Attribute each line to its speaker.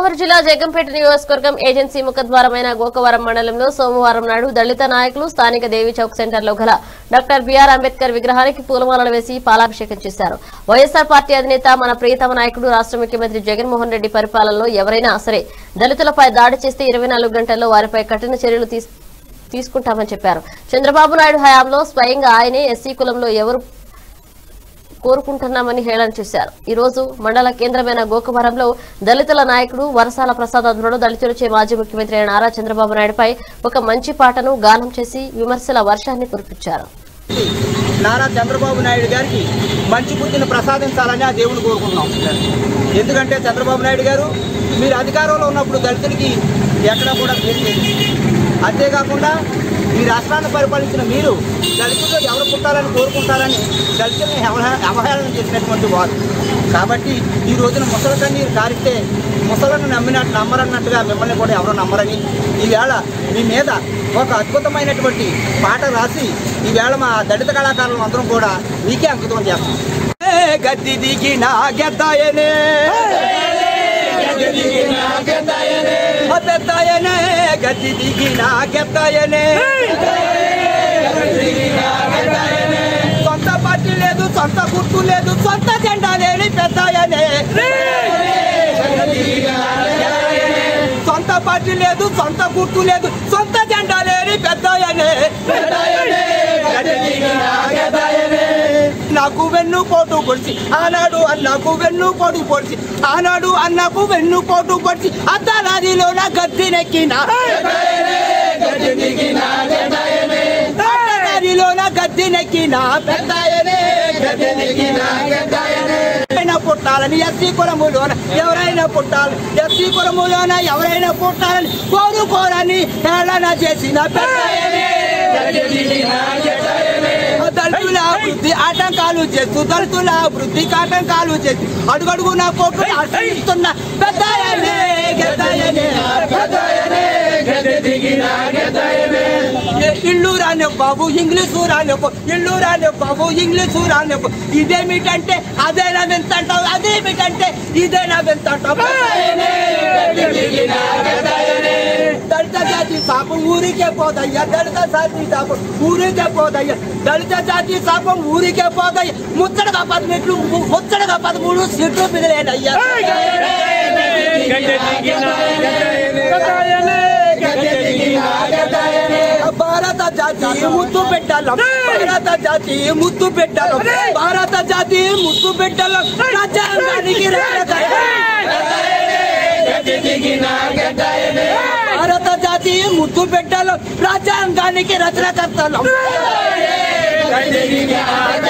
Speaker 1: గోదావరి జిల్లా జగంపేట నియోజకవర్గం ఏజెన్సీ ముఖద్వారమైన గోకవరం మండలంలో సోమవారం నాడు దళిత నాయకులు స్థానిక దేవి చౌక్ సెంటర్ లో గల డాక్టర్ బిఆర్ అంబేద్కర్ విగ్రహానికి పూలమాలలు వేసి పాలాభిషేకం చేశారు వైఎస్ఆర్ పార్టీ అధినేత మన ప్రియతమ నాయకుడు రాష్ట్ర ముఖ్యమంత్రి జగన్మోహన్ రెడ్డి పరిపాలనలో ఎవరైనా సరే దళితులపై దాడి చేస్తే ఇరవై గంటల్లో వారిపై కఠిన చర్యలు తీసు- తీసుకుంటామని చెప్పారు చంద్రబాబు నాయుడు హయాంలో స్వయంగా ఆయనే ఎస్సీ కులంలో ఎవరు కోరుకుంటున్నామని హేళన చేశారు ఈ రోజు మండల కేంద్రమైన గోకవరంలో దళితుల నాయకుడు వరసాల ప్రసాద్ ఆధ్వర్యంలో దళితులచే మాజీ ముఖ్యమంత్రి అయిన నారా చంద్రబాబు నాయుడుపై ఒక మంచి పాటను గానం చేసి విమర్శల వర్షాన్ని కురిపించారు
Speaker 2: నారా చంద్రబాబు నాయుడు గారికి మంచి బుద్ధిని ప్రసాదించాలని ఆ దేవుని కోరుకుంటున్నాం ఎందుకంటే చంద్రబాబు నాయుడు గారు మీరు అధికారంలో ఉన్నప్పుడు దళితులకి ఎక్కడా కూడా చేయలేదు అంతేకాకుండా ఈ రాష్ట్రాన్ని పరిపాలించిన మీరు దళితుల్లో ఎవరు పుట్టాలని కోరుకుంటారని దళితుల్ని అవహే- అవహేళన చేసినటువంటి వారు కాబట్టి ఈ రోజున ముసలి కన్నీరు కారిస్తే ముసలను నమ్మినట్టు నమ్మరన్నట్టుగా మిమ్మల్ని కూడా ఎవరు నమ్మరని ఈవేళ మీ మీద ఒక అద్భుతమైనటువంటి పాట రాసి ఈవేళ మా దళిత కళాకారులు అందరం కూడా మీకే అంకితం చేస్తాం గద్ది దిగిన గెద్దాయనే పెద్దాయనే గద్ది దిగిన గెద్దాయనే సొంత పార్టీ లేదు సొంత గుర్తు లేదు సొంత జెండా లేని పెద్దాయనే సొంత పార్టీ లేదు సొంత గుర్తు లేదు సొంత జెండా లేని పెద్దాయనే నాకు వెన్ను పోటు పొడిచి ఆనాడు అన్నకు వెన్ను పోటు పొడిచి ఆనాడు అన్నకు వెన్ను పోటు పొడిచి అద్దలాదిలో నా గద్దెనెక్కిన అద్దలాదిలో నా గద్దెనెక్కిన పెద్దాయనే గద్దెనెక్కిన ఎవరైనా పుట్టాలని ఎస్సీ కులములోన ఎవరైనా పుట్టాలి ఎస్సీ కులములోన ఎవరైనా పుట్టాలని కోరుకోరని హేళన చేసిన పెద్దాయనే దళితుల అభివృద్ధి ఆటంకాలు చేస్తూ దళితుల అభివృద్ధికి ఆటంకాలు చేస్తూ అడుగడుగున కోట్లు ఆశ్రయిస్తున్న పెద్దాయనే గెద్దాయనే ఇల్లు రాని బాబు ఇంగ్లీషు రాని ఇల్లు రాని బాబు ఇంగ్లీషు రాని ఇదేమిటంటే అదేనా వింతంటావు అదేమిటంటే ఇదేనా వింతంటావు దళిత జాతి శాపం ఊరికే పోదయ్యా దళిత జాతి శాపం ఊరికే పోదయ్యా దళిత జాతి శాపం ఊరికే పోదయ్యా ముచ్చటగా పదమూడు ముచ్చటగా పదమూడు సీట్లు మిగిలేనయ్యా భారత జాతి ముద్దు పెట్టాలం భారత జాతి ముద్దు పెట్టాలం భారత జాతి ముద్దు పెట్టాలం రాజ్యాంగానికి భారత జాతి ముద్దు పెట్టాలం రాజ్యాంగానికి రచన కర్తలం